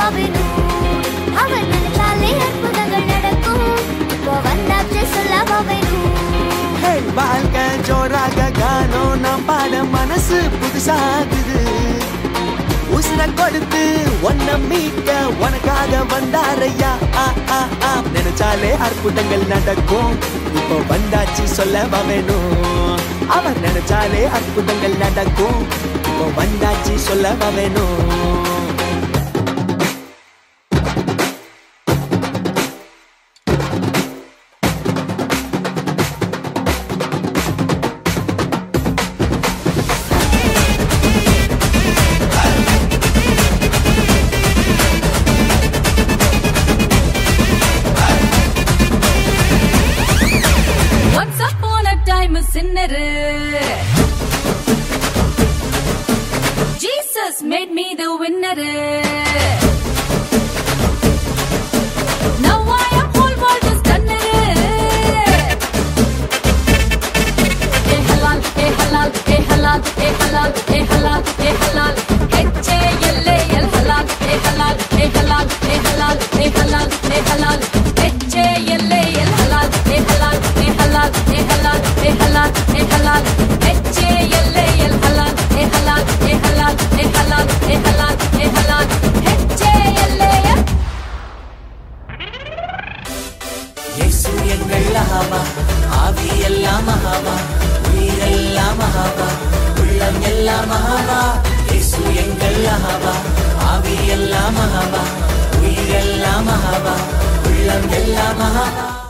வேணும் அவன் நினைச்சாலே அற்புதங்கள் நடக்கும் இப்போ வந்தாச்சு சொல்லவா வேணும் ஹே வாழ்க்கை ஜோராக கானோ நாம் பாட மனசு புதுசாகுது உசுர கொடுத்து ஒன்ன மீட்க உனக்காக வந்தாரையா ஆ, ஆ, ஆ. நினைச்சாலே அற்புதங்கள் நடக்கும் இப்போ வந்தாச்சு சொல்லவா வேணும் அவர் நினைச்சாலே அற்புதங்கள் நடக்கும் இப்போ வந்தாச்சு சொல்லவா வேணும் Once upon a time a sinner. Jesus made me the winner. Now I am whole world is stunner. Hey halal, hey halal, hey halal, hey halal, hey halal, hey halal. H-A-L-A-L halal, hey halal, hey halal, hey halal, hey halal, hey halal. H-A-L-A-L halal, hey halal, hey halal, hey halal, hey halal, hey halal. H-A-L-A-L halal, hey halal, hey halal, hey halal, hey halal, hey halal. H-A-L-A-L இயேசு எங்கள் அஹாவா ஆவி எல்லாம் அஹாவா உயிரெல்லாம் அஹாவா உள்ளம் எல்லாம் அஹாவா இயேசு எங்கள் அஹாவா ஆவி எல்லாம் அஹாவா உயிரெல்லாம் அஹாவா உள்ளம் எல்லாம் அஹாவா